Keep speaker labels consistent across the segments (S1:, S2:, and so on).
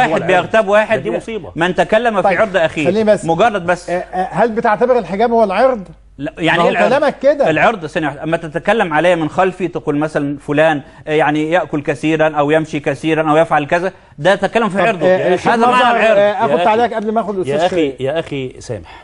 S1: واحد
S2: العرض.
S1: بيغتاب واحد
S2: دي مصيبه
S1: من تكلم في
S3: طيب،
S1: عرض اخيه
S3: خليني بس.
S1: مجرد بس
S3: آه، آه، هل بتعتبر الحجاب هو العرض؟
S1: لا
S3: ما
S1: يعني
S3: هو
S1: ايه العرض؟
S3: كلامك كده.
S1: العرض ثانية واحدة اما تتكلم عليه من خلفي تقول مثلا فلان آه، يعني ياكل كثيرا او يمشي كثيرا او يفعل كذا ده تكلم في
S3: طب،
S1: عرضه
S3: آه، شيخ
S1: هذا معنى
S3: نظر،
S1: العرض
S3: آه، اخد
S2: يا
S3: تعليق
S2: أخي-
S3: قبل ما اخد الاستاذ
S2: يا اخي
S3: شريف.
S2: يا اخي سامح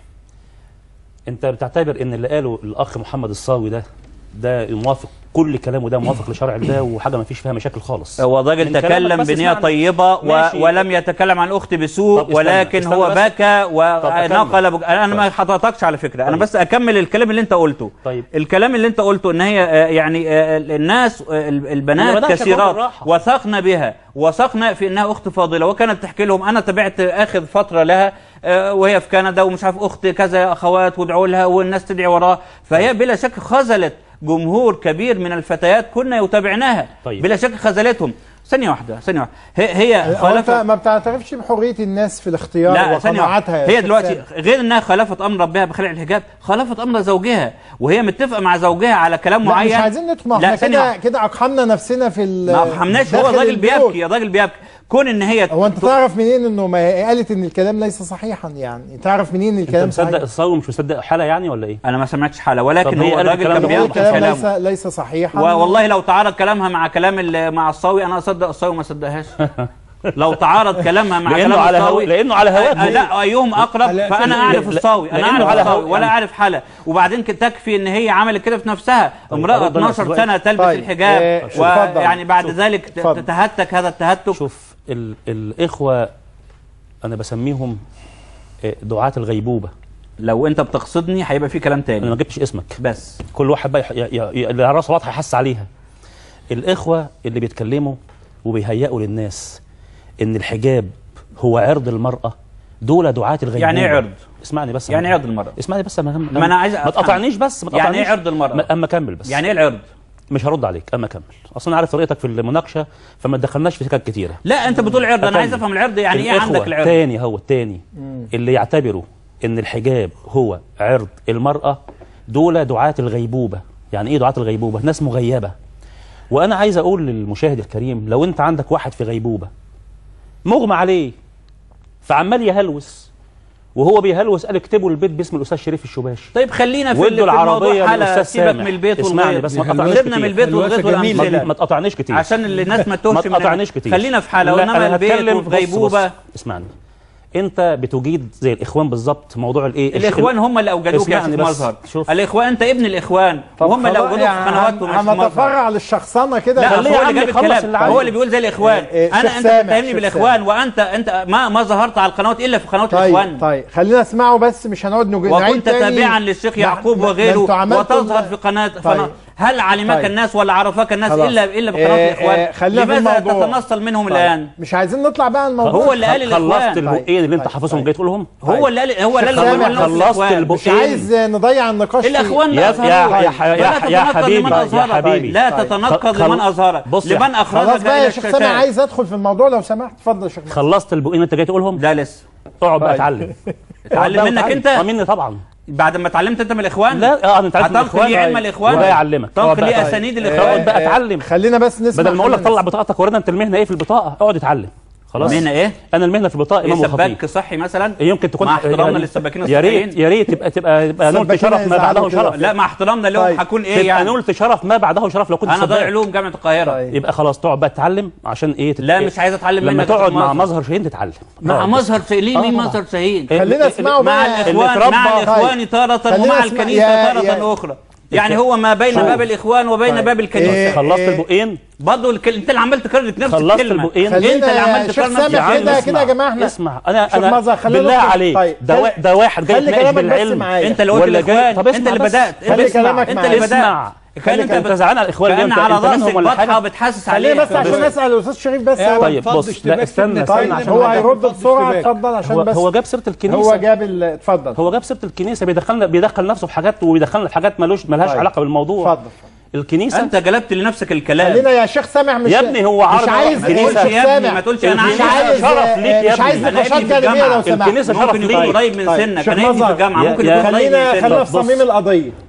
S2: انت بتعتبر ان اللي قاله الاخ محمد الصاوي ده ده موافق كل كلامه ده موافق لشرع الله وحاجه ما فيش فيها مشاكل خالص
S1: هو الراجل
S2: من كلامك
S1: تكلم
S2: بس
S1: بنية
S2: اسمعني.
S1: طيبة و...
S2: ماشي.
S1: ولم يتكلم عن أختي بسوء
S2: طب استنى،
S1: ولكن
S2: استنى
S1: هو
S2: بس.
S1: بكى
S2: طب أكمل.
S1: ونقل بج... أنا ما حطيتكش على فكرة أنا
S2: طيب.
S1: بس أكمل الكلام اللي أنت قلته
S2: طيب.
S1: الكلام اللي أنت قلته إن هي آه، يعني آه، الناس آه، ال-
S2: أنا
S1: البنات
S2: بدأت أقول
S1: كثيرات
S2: بالراحة.
S1: وثقن بها وثقن في إنها أخت فاضلة وكانت تحكي لهم أنا تابعت آخر فترة لها آه، وهي في كندا ومش عارف أخت كذا يا أخوات وادعوا لها والناس تدعي وراها فهي بلا شك خذلت جمهور كبير من الفتيات كنا يتابعناها
S2: طيب.
S1: بلا شك خذلتهم ثانية واحدة ثانية واحدة هي هي
S3: هو انت
S1: خالفت
S3: ما بتعترفش بحريه الناس في الاختيار
S1: لا ثانية
S3: وقناعاتها
S1: واحدة
S3: يا
S1: هي
S3: شيخ
S1: دلوقتي
S3: سامح.
S1: غير انها خالفت امر ربها بخلع الحجاب خالفت امر زوجها وهي متفقة مع زوجها على كلام
S3: لا
S1: معين
S3: مش عايزين ندخل ما
S1: لا،
S3: احنا
S1: ثانية
S3: كده
S1: واحدة.
S3: كده اقحمنا نفسنا في ال-
S1: ما فهمناش هو
S3: داخل
S1: الراجل
S3: البيوت.
S1: بيبكي الراجل بيبكي كون ان هي
S3: هو انت تعرف منين انه ما هي قالت ان الكلام ليس صحيحا يعني تعرف منين ان
S2: انت
S3: الكلام
S2: مصدق
S3: صحيح
S2: الصاوي مش مصدق حاله يعني ولا ايه
S1: انا ما سمعتش حالة ولكن
S2: طب هي
S1: هو
S2: قالت
S1: الراجل
S2: الكلام
S1: كان
S2: ده
S3: هو
S1: بينقل
S3: الكلام ليس
S1: كلامه
S3: ليس صحيحا
S1: والله لو تعارض كلامها مع كلام ال- مع الصاوي انا اصدق الصاوي وما اصدقهاش لو تعارض كلامها مع
S2: لأنه
S1: كلام
S2: على هوا-
S1: الصاوي
S2: لأنه على هواك
S1: أ- لا ايهم اقرب
S3: لا،
S1: فانا
S3: لا،
S1: اعرف
S2: لا،
S1: الصاوي انا
S2: لأنه
S1: اعرف
S2: على
S1: الصاوي
S2: هوا-
S1: ولا
S2: يعني-
S1: اعرف حالة وبعدين ك- تكفي ان هي عملت كده في نفسها امراه
S2: أرد أنا
S1: 12
S2: أسبوعين.
S1: سنه تلبس
S3: طيب،
S1: الحجاب
S3: آه، اتفضل.
S1: ويعني بعد
S2: شوف.
S1: ذلك ت-
S3: اتفضل.
S1: تتهتك هذا التهتك
S2: شوف ال الاخوه انا بسميهم آه، دعاة الغيبوبه
S1: لو انت بتقصدني هيبقى في كلام
S2: انا ما
S1: تاني
S2: جبتش اسمك
S1: بس
S2: كل واحد بقى يح- ي- ي- اللي راسه واضحه يحس عليها الاخوه اللي بيتكلموا وبيهيئوا للناس ان الحجاب هو عرض المراه دول دعاة الغيبوبه
S1: يعني ايه عرض؟
S2: اسمعني بس
S1: يعني ايه عرض المرأة؟
S2: اسمعني بس ما,
S1: ما أنا عايز
S2: ما
S1: أفهم.
S2: تقاطعنيش بس ما
S1: يعني ايه
S2: تقاطعنيش.
S1: عرض المرأة؟
S2: ما- اما كمل بس
S1: يعني ايه العرض
S2: مش هرد عليك اما كمل اصلا انا عارف طريقتك في المناقشه فما تدخلناش في سكك كتيره
S1: لا انت بتقول عرض انا
S2: أكمل.
S1: عايز افهم العرض يعني ايه
S2: الإخوة
S1: عندك العرض
S2: تاني هو التاني اللي يعتبروا ان الحجاب هو عرض المرأة دول دعاة الغيبوبة يعني ايه دعاة الغيبوبة ناس مغيبة وانا عايز اقول للمشاهد الكريم لو انت عندك واحد في غيبوبة مغمى عليه فعمال يهلوس وهو بيهلوس قال اكتبوا البيت باسم الاستاذ شريف الشباشي
S1: طيب خلينا في
S2: وادوا
S1: ال- في
S2: العربية
S1: الموضوع حالة
S2: للأستاذ
S1: سيبك
S2: سامح.
S1: من البيت
S2: اسمعني
S1: والغيط
S2: بس ما
S4: دي
S2: تقطعنيش
S1: سيبنا من
S2: كتير.
S1: البيت والغيط
S4: الوقت جميل.
S1: والامثله
S2: ما, ما تقطعنيش كتير
S1: عشان الناس ما
S2: ما
S1: تتوهش من
S2: تقطعنيش كتير
S1: خلينا في حاله
S2: لا،
S1: وانما
S2: أنا
S1: البيت
S2: هتكلم-
S1: وفي
S2: بص-
S1: غيبوبه
S2: بص، اسمعني انت بتجيد زي الاخوان بالظبط موضوع الايه
S1: الاخوان هم اللي اوجدوك يا
S2: اسمعني
S1: شيخ
S2: بس.
S1: مظهر
S2: شوف.
S1: الاخوان انت ابن الاخوان
S3: طب
S1: وهم اللي
S3: خلاص
S1: اوجدوك في
S3: يعني
S1: قنواتهم يا
S3: هن-
S1: شيخ مظهر
S3: هنتفرع للشخصنه كده
S1: لا
S2: خليه
S1: هو
S2: يا
S1: اللي
S2: عم
S1: جاب
S2: يخلص
S1: الكلام
S2: اللي
S1: هو
S2: عايزه.
S1: اللي بيقول زي الاخوان
S3: إيه، إيه،
S1: انا
S3: شيخ
S1: انت
S3: سامح،
S1: بتتهمني
S3: شيخ
S1: بالاخوان وانت انت ما ما ظهرت على القنوات الا في قنوات
S3: طيب
S1: الاخوان
S3: طيب خلينا نسمعه بس مش هنقعد نج- نعيد
S1: وكنت
S3: تاني.
S1: تابعا للشيخ
S3: ما-
S1: يعقوب
S3: ما- ما
S1: وغيره
S3: انتوا عملتوا-
S1: وتظهر في قناه
S3: طيب.
S1: قناه هل علمك
S3: طيب.
S1: الناس ولا عرفك الناس
S3: خلاص.
S1: الا الا بقناه
S3: إيه،
S1: الاخوان
S3: إيه، خلينا في
S1: لماذا
S3: الموضوع.
S1: تتنصل منهم
S3: طيب.
S1: الان
S3: مش عايزين نطلع بقى عن الموضوع
S1: هو اللي قال
S2: خلصت
S1: الاخوان
S2: البقين اللي انت
S3: طيب،
S2: حافظهم
S3: طيب.
S2: جاي تقولهم
S1: هو اللي قال هو اللي
S3: شيخ
S1: قال
S3: سامح،
S1: الناس
S2: خلصت
S1: الإخوان.
S2: البقين.
S3: مش عايز نضيع النقاش فيه.
S1: الاخوان
S2: يا-
S1: أظهروا.
S2: يا- يا-
S1: فلا
S2: يا- يا
S1: تتنقل
S2: حبيبي،
S1: لمن
S2: يا
S1: أظهرك.
S2: حبيبي.
S1: لا
S3: طيب.
S1: تتنقل
S2: خل-
S1: لمن اظهرك
S2: بص يا
S1: لمن
S2: حبيبي.
S1: اخرجك
S3: خلاص بقى
S1: الى
S3: يا شيخ سامح
S1: الشاشات
S3: عايز ادخل في الموضوع لو سمحت اتفضل يا شيخ محمد.
S2: خلصت البقين اللي انت جاي تقولهم
S1: لا لسه
S2: اقعد بقى
S3: طيب.
S2: اتعلم
S1: اتعلم منك
S2: اه
S1: انت
S2: مني طبعا
S1: بعد ما اتعلمت انت من الاخوان
S2: لا اه انا اتعلمت من
S1: هتنقل لي علم
S2: طيب.
S1: الاخوان
S2: وده يعلمك
S1: تنقل
S2: اقعد بقى
S1: لي
S2: اتعلم.
S1: اسانيد
S2: اقعد
S1: الاخوان
S2: بقى اتعلم
S3: خلينا بس نسمع
S2: بدل ما اقول لك
S3: خلينا
S2: طلع
S3: نسمع.
S2: بطاقتك ورينا انت المهنه ايه في البطاقه اقعد اتعلم خلاص
S1: مهنه ايه؟
S2: انا المهنه في البطاقه
S1: إيه
S2: امام وخطيب
S1: سباك صحي مثلا
S2: يمكن تكون
S1: مع احترامنا
S2: يعني-
S1: للسباكين
S2: يا ريت
S1: الصحيين
S2: يا ريت تبقى تبقى تبقى نلت
S3: السباكين
S2: شرف ما بعده
S3: هيزعلوا كده.
S2: شرف
S1: لا مع احترامنا لهم
S3: طيب.
S1: هكون ايه
S2: تبقى
S1: يعني
S2: نلت شرف ما بعده شرف لو كنت
S1: انا ضايع
S2: سباك.
S1: علوم جامعه القاهره
S3: طيب.
S2: يبقى خلاص تقعد بقى تتعلم عشان ايه تت-
S1: لا مش عايز اتعلم
S2: لما
S1: منك يا
S2: تقعد
S1: شيخ
S2: مع
S1: مظهر.
S2: مظهر شاهين تتعلم
S1: مع
S2: اقعد.
S1: مظهر شاهين ليه
S2: آه
S1: مين
S2: طبعا.
S1: مظهر شاهين
S2: إيه،
S3: خلينا
S2: إيه،
S3: نسمعه
S1: مع
S3: بقى
S1: الاخوان مع
S3: طيب.
S1: الاخوان تارة
S3: خلينا
S1: ومع
S3: نسمع-
S1: الكنيسه
S3: يا-
S1: تارة
S3: يا-
S1: اخرى يعني هو ما بين
S2: شوف.
S1: باب الاخوان وبين
S3: طيب.
S1: باب الكنيسه
S3: إيه،
S2: خلصت
S3: إيه.
S2: البقين
S1: برضه الكل... انت اللي عمال تكرر نفس
S2: خلصت
S1: الكلمه
S2: البقين.
S1: انت اللي
S3: خلينا
S1: عمال
S3: يا
S1: تكرر
S3: شيخ
S1: نفس
S3: سامح
S2: يا عم
S3: كده
S2: اسمع.
S3: كده يا جماعه احنا
S2: اسمع انا
S3: شوف
S2: انا
S3: مظهر، خلينا
S2: بالله
S3: ندخل.
S2: عليك
S3: طيب.
S2: ده
S3: خلي-
S2: وا- ده واحد جاي
S3: خلي
S2: يتناقش
S3: كلامك بس
S2: بالعلم
S3: معايا.
S1: انت اللي قلت
S2: ولا جاي-
S1: الاخوان
S2: طب
S1: انت
S2: اسمع
S1: اللي
S2: بس.
S1: بدات
S3: خلي
S1: اسمع.
S3: كلامك
S1: انت
S3: معايا.
S1: اللي بدات
S2: اسمع
S1: كان
S2: انت انت زعلان على الاخوان ليه؟
S1: كان
S2: انت
S1: على
S2: انت منهم
S1: راسك
S2: ولا
S1: بطحه
S2: حاجه
S1: وبتحسس
S3: خليه
S1: عليه
S3: بس عشان اسال الاستاذ شريف بس
S4: يا
S3: هو
S2: طيب
S4: اتفضل
S2: بص
S4: اشتباك
S2: لا استنى
S4: في
S2: استنى
S3: طيب
S2: عشان
S3: هو
S4: ما
S3: هيرد
S4: تفضلش
S3: بسرعه
S4: اشتباك.
S3: اتفضل عشان
S2: هو
S3: بس
S2: هو جاب سيره
S3: هو
S2: الكنيسه
S3: جاب ال- اتفضل
S2: هو جاب سيره الكنيسه بيدخلنا بيدخل نفسه في حاجات وبيدخلنا في حاجات ملوش ملهاش
S3: طيب.
S2: علاقه بالموضوع
S3: اتفضل
S2: الكنيسه
S1: انت جلبت لنفسك الكلام
S3: خلينا يا شيخ سامح مش
S2: يا ابني هو عرض
S3: مش عايز
S2: ما تقولش
S3: يا
S1: يا
S3: شيخ
S1: ابني،
S3: سامح.
S1: ما تقولش أنا
S3: مش
S1: عايز
S3: عايز
S2: شرف ليك يا
S3: مش عايز
S2: ابني.
S1: أنا
S3: نقاشات
S1: ابني في
S3: جانبيه
S1: الجامعة.
S3: لو سمحت
S2: الكنيسة شرف
S1: ممكن يكون
S2: ليك.
S1: قريب من
S3: طيب.
S1: سنك
S3: شيخ
S1: انا ابني في
S3: مظهر.
S1: الجامعه
S2: يا-
S1: ممكن
S2: يا-
S1: يكون قريب
S3: خلينا
S1: من
S3: خلينا
S1: سنك
S3: في صميم القضيه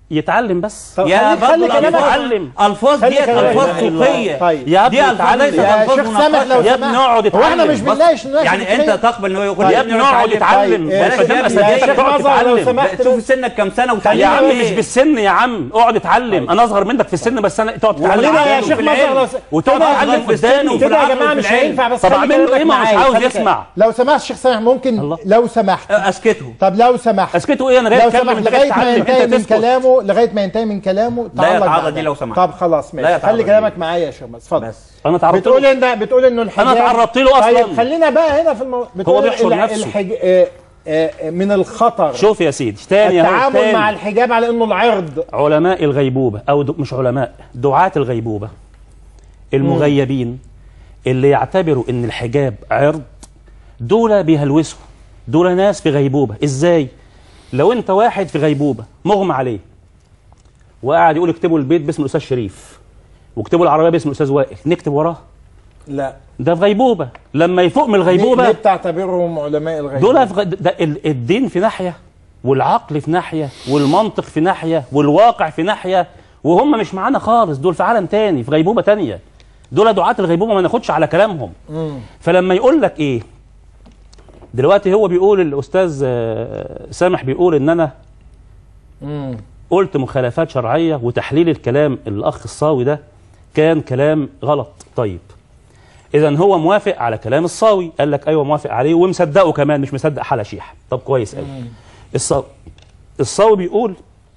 S2: يتعلم بس
S3: طب
S1: يا
S3: خلي- خلي
S1: برضه
S3: كلامك-
S2: يتعلم.
S1: الفاظ
S3: خلي
S1: ديت
S3: كلامك-
S1: الفاظ
S2: لا إله إلا
S1: سوقيه
S3: الله. طيب.
S2: يا
S1: دي
S2: ابني
S1: الفاظ
S2: اتعلم.
S1: ليست
S3: يا
S1: الفاظ
S3: شيخ سامح
S1: مناقشه
S3: لو
S2: يا ابني
S3: سمحت.
S2: اقعد
S3: هو احنا
S2: اتعلم.
S3: مش بنناقش نناقش
S1: يعني انت
S3: فكريا.
S1: تقبل ان هو يقول
S3: طيب.
S2: يا ابني نقعد اتعلم
S3: طيب.
S2: ما
S3: يا
S2: قدام
S3: شيخ- يا
S2: اساتذتك
S3: شيخ
S2: تقعد
S3: نظر لو
S2: تتعلم
S3: سمحت
S1: شوف سنك كم سنه
S2: يا
S1: وتعلم
S2: عم
S1: إيه؟
S2: مش بالسن يا عم اقعد اتعلم انا اصغر منك في السن بس انا تقعد تتعلم
S3: خلينا يا
S2: عنه.
S3: شيخ
S1: في
S3: مظهر
S1: العلم.
S3: لو
S2: وتقعد
S3: كده-
S2: تتعلم
S1: في السن
S2: قدامي
S1: وفي
S3: كده يا
S1: العقل
S3: جماعه
S1: وفي
S3: مش
S1: العلم.
S3: هينفع بس
S2: طب
S3: خلي
S2: أعمل له
S3: كلامك
S2: إيه؟ ما هو مش
S3: معايا.
S2: عاوز
S3: خلي
S2: يسمع.
S3: كلامك. لو سمحت الشيخ سامح ممكن
S2: الله.
S3: لو سمحت
S1: أه، اسكته
S3: طب لو سمحت
S2: اسكتوا ايه انا جاي
S3: لو
S2: اتكلم
S3: سمحت
S2: انت جاي
S3: لغايه ما
S2: تتعلم
S3: ينتهي
S2: انت
S3: من
S2: تسكت
S3: كلامه لغايه ما ينتهي من كلامه تعلق
S1: يتعرض
S3: بعدها.
S1: دي لو سمحت.
S3: طب خلاص
S1: لا
S3: ماشي
S1: يتعرض
S3: خلي
S1: دي.
S3: كلامك معايا يا شيخ بس اتفضل
S1: بس
S2: انا تعرضت
S3: بتقول
S2: له
S3: ان بتقول انه الحجاب
S2: أنا تعرضت له أصلاً.
S3: طيب خلينا بقى هنا في الموضوع بتقول
S2: بيحشر
S3: ال-
S2: نفسه.
S3: الحج... آه، آه، من الخطر
S2: شوف يا سيدي تاني اهو
S3: التعامل
S2: تاني.
S3: مع الحجاب على انه العرض
S2: علماء الغيبوبة أو د... مش علماء دعاة الغيبوبة المغيبين اللي يعتبروا إن الحجاب عرض دول بيهلوسوا دول ناس في غيبوبة إزاي؟ لو أنت واحد في غيبوبة مغمى عليه وقاعد يقول اكتبوا البيت باسم الأستاذ شريف واكتبوا العربية باسم الأستاذ وائل نكتب وراه
S3: لا
S2: ده في غيبوبة لما يفوق من
S3: ليه, ليه
S2: الغيبوبة
S3: بتعتبرهم علماء الغيب
S2: دول في غ... ده ال- الدين في ناحيه والعقل في ناحيه والمنطق في ناحيه والواقع في ناحيه وهم مش معانا خالص دول في عالم تاني في غيبوبه تانيه دول دعاة الغيبوبه ما ناخدش على كلامهم
S3: مم.
S2: فلما يقول لك ايه دلوقتي هو بيقول الاستاذ آه، سامح بيقول ان انا
S3: مم.
S2: قلت مخالفات شرعيه وتحليل الكلام الاخ الصاوي ده كان كلام غلط طيب اذا هو موافق على كلام الصاوي قال لك ايوه موافق عليه ومصدقه كمان مش مصدق حلا شيح طب كويس قوي الصاوي الصاوي بيقول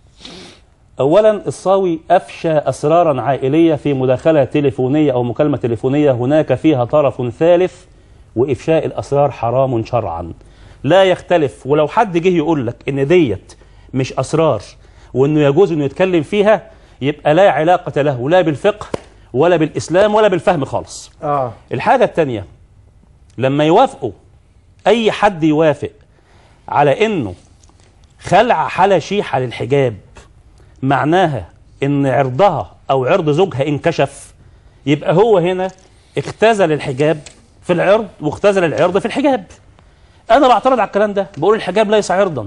S2: اولا الصاوي افشى اسرارا عائليه في مداخله تليفونيه او مكالمه تليفونيه هناك فيها طرف ثالث وافشاء الاسرار حرام شرعا لا يختلف ولو حد جه يقول لك ان ديت مش اسرار وانه يجوز انه يتكلم فيها يبقى لا علاقه له لا بالفقه ولا بالاسلام ولا بالفهم خالص
S3: اه
S2: الحاجة التانية لما يوافقوا أي حد يوافق على إنه خلع حالة شيحة للحجاب معناها إن عرضها أو عرض زوجها انكشف يبقى هو هنا اختزل الحجاب في العرض واختزل العرض في الحجاب أنا بعترض على الكلام ده بقول الحجاب ليس عرضا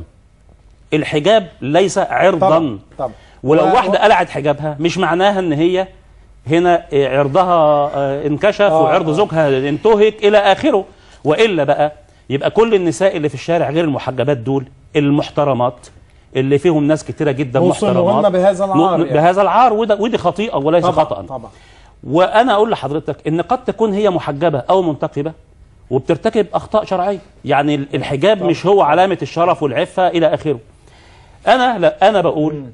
S2: الحجاب ليس عرضا
S3: طبعا طبعا
S2: ولو
S3: و-
S2: واحدة قلعت حجابها مش معناها ان هي هنا آه، عرضها آه، انكشف
S3: آه،
S2: وعرض
S3: آه.
S2: زوجها انتهك الى اخره والا بقى يبقى كل النساء اللي في الشارع غير المحجبات دول المحترمات اللي فيهم ناس كتيره جدا
S3: موصلوهن
S2: محترمات
S3: بهذا العار
S2: م-
S3: يعني.
S2: بهذا العار وده ودي خطيئه وليس
S3: طبعا
S2: خطا
S3: طبعا
S2: وانا اقول لحضرتك ان قد تكون هي محجبه او منتقبه وبترتكب اخطاء شرعيه يعني ال- الحجاب مش هو علامه الشرف والعفه الى اخره انا لا انا بقول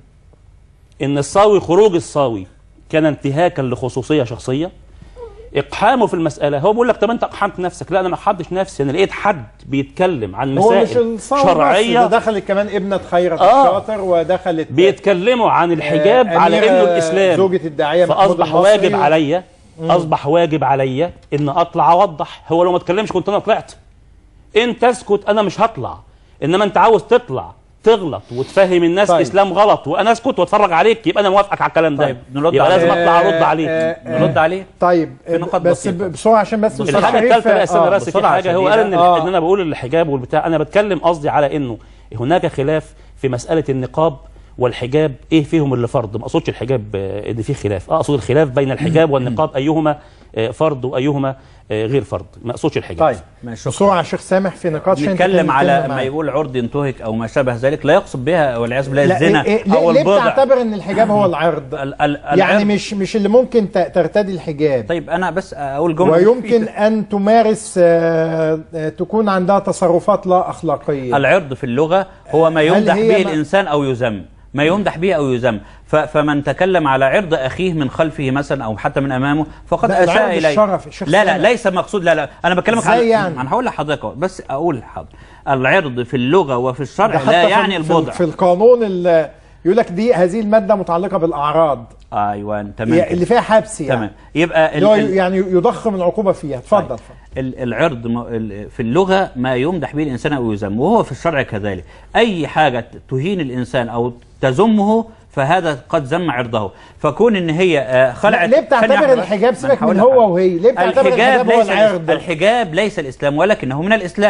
S2: ان الصاوي خروج الصاوي كان انتهاكا لخصوصيه شخصيه اقحامه في المساله هو بيقول لك طب انت اقحمت نفسك لا انا ما اقحمتش نفسي انا لقيت حد بيتكلم عن
S3: هو مش
S2: مسائل
S3: الصوت
S2: شرعيه
S3: بس ده دخلت كمان ابنة خيرت
S2: آه.
S3: الشاطر ودخلت
S2: بيتكلموا عن الحجاب
S3: آه،
S2: على
S3: أميرة
S2: انه الاسلام
S3: زوجة الداعية محمود
S2: فاصبح
S3: المصري.
S2: واجب عليا اصبح واجب عليا ان اطلع اوضح هو لو ما اتكلمش كنت انا طلعت انت اسكت انا مش هطلع انما انت عاوز تطلع تغلط وتفهم الناس
S3: طيب.
S2: طيب. اسلام غلط وانا اسكت واتفرج عليك يبقى انا موافقك على الكلام ده
S1: طيب، نرد
S2: يبقى
S1: عليه.
S2: لازم اطلع ارد
S3: آه،
S2: عليك
S3: آه، آه.
S1: نرد عليه
S3: طيب
S1: في نقاط
S3: بس
S1: بسيطة.
S3: ب- بسرعة عشان بس أستاذ
S2: الحاجه
S3: شريف-
S2: الثالثه بقى استنى
S3: آه،
S2: بس في
S1: بسرعة
S2: حاجه هو
S1: شديدة.
S2: قال ان,
S3: آه.
S2: ان انا بقول الحجاب والبتاع انا بتكلم قصدي على انه هناك خلاف في مساله النقاب والحجاب ايه فيهم اللي فرض ما اقصدش الحجاب آه، ان في خلاف اقصد الخلاف بين الحجاب والنقاب ايهما آه، فرض وايهما آه، غير فرض ما اقصدش الحجاب
S3: طيب
S1: ماشي، شكراً.
S3: بسرعة يا شيخ سامح في نقاش عشان
S1: نتكلم
S3: تكون-
S1: على
S3: تكون
S1: ما
S3: معايا.
S1: يقول عرض ينتهك او ما شابه ذلك لا يقصد بها والعياذ بالله
S3: لا
S1: الزنا
S3: إيه إيه
S1: او
S3: ليه, ليه
S1: البضع
S3: بتعتبر ان الحجاب هو العرض
S1: ال- ال-
S3: يعني
S1: العرض-
S3: مش مش اللي ممكن ت- ترتدي الحجاب
S1: طيب انا بس اقول جمله
S3: ويمكن ان تمارس آه، آه، تكون عندها تصرفات لا اخلاقيه
S1: العرض في اللغه هو ما
S3: هل
S1: يمدح
S3: هي
S1: به
S3: ما-
S1: الانسان او يذم ما يمدح به او يذم ف- فمن تكلم على عرض اخيه من خلفه مثلا او حتى من امامه فقد
S3: لا، العرض
S1: اساء اليه
S3: الشرف، الشيخ
S1: لا لا
S3: سامح.
S1: ليس مقصود لا لا انا بكلمك
S3: إزاي
S1: على
S3: يعني؟
S1: انا هقول لحضرتك أهو، بس اقول حاضر العرض في اللغه وفي
S3: ده
S1: الشرع
S3: حتى
S1: لا
S3: في-
S1: يعني
S3: في,
S1: البضع
S3: في القانون ال- يقول لك دي هذه الماده متعلقه بالاعراض
S1: ايوه تمام
S3: هي
S1: كده.
S3: اللي فيها حبس يعني
S1: تمام يبقى
S3: اللي هو
S1: ال- ال-
S3: يعني يضخم العقوبه فيها اتفضل اتفضل.
S1: ال- العرض م- ال- في اللغة ما يمدح به الإنسان أو يذم وهو في الشرع كذلك أي حاجة تهين الإنسان أو تذمه فهذا قد ذم عرضه فكون ان هي آه، خلعت
S3: ليه بتعتبر
S1: ثانية واحدة
S3: الحجاب
S1: بس.
S3: سيبك
S1: ما أنا
S3: من
S1: هقول
S3: هو
S1: لك
S3: وهي؟ ليه بتعتبر الحجاب هو
S1: ليس
S3: العرض؟
S1: الحجاب ليس الإسلام ولكنه من الإسلام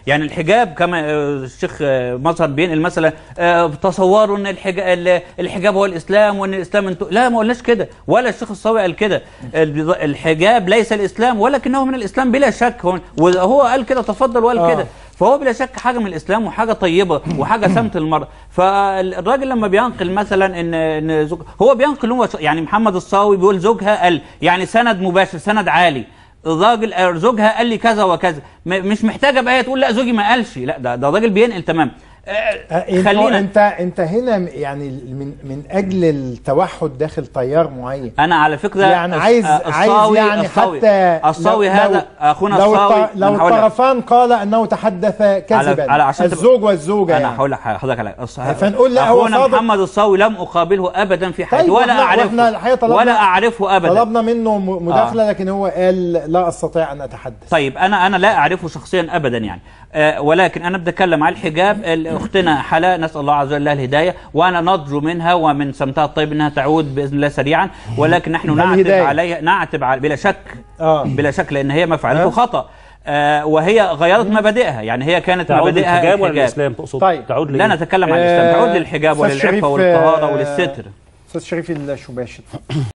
S1: يعني الحجاب كما آه، الشيخ آه، مظهر بينقل مثلا آه، تصوروا ان الحجاب الحجاب هو الاسلام وان الاسلام انتو لا ما قلناش كده ولا الشيخ الصاوي قال كده البض- الحجاب ليس الاسلام ولكنه من الاسلام بلا شك هو- وهو قال كده تفضل وقال
S3: آه.
S1: كده فهو بلا شك حاجه من الاسلام وحاجه طيبه وحاجه سمت المرء فالراجل لما بينقل مثلا ان ان زوج هو بينقل هو يعني محمد الصاوي بيقول زوجها قال يعني سند مباشر سند عالي الراجل آه، زوجها قال لي كذا وكذا م- مش محتاجه بقى هي تقول لا زوجي ما قالش لا ده ده راجل بينقل تمام آه،
S3: آه، إنه
S1: خلينا
S3: انت انت هنا يعني من من اجل التوحد داخل تيار معين
S1: انا على فكره
S3: يعني
S1: الص-
S3: عايز
S1: آه،
S3: عايز
S1: الصاوي-
S3: يعني
S1: الصاوي-
S3: حتى
S1: الصاوي
S3: لو-
S1: هذا
S3: لو-
S1: اخونا
S3: لو
S1: الصاوي
S3: الط- لو
S1: أنا هقول لك.
S3: الطرفان قال انه تحدث كذبا
S1: على عشان تبقى-
S3: الزوج والزوجه
S1: انا
S3: يعني
S1: هقول لك حاجة- حضرتك على الص-
S3: فنقول لا هو
S1: اخونا
S3: صادق.
S1: محمد الصاوي لم اقابله ابدا في حياتي
S3: طيب،
S1: ولا
S3: وإحنا-
S1: اعرفه
S3: وإحنا الحقيقة طلبنا-
S1: ولا اعرفه ابدا
S3: طلبنا منه م- مداخله لكن هو قال لا استطيع ان اتحدث
S1: طيب انا انا لا اعرفه شخصيا ابدا يعني آه ولكن انا بتكلم على الحجاب ال- اختنا حلا نسال الله عز وجل لها الهدايه وانا نرجو منها ومن سمتها الطيب انها تعود باذن الله سريعا ولكن نحن نعتب
S3: الهداية.
S1: عليها نعتب على بلا شك
S3: آه.
S1: بلا شك لان هي ما فعلته
S3: آه.
S1: خطا آه وهي غيرت مبادئها يعني هي كانت
S2: تعود
S1: مبادئها
S2: للحجاب ولا
S1: الحجاب
S2: الاسلام تقصد
S3: طيب.
S2: تعود
S1: لا
S2: لإيه؟
S1: نتكلم عن الاسلام تعود للحجاب
S3: أستاذ شريف،
S1: وللعفه والطهاره
S3: آه،
S1: وللستر
S3: استاذ شريف الشباشي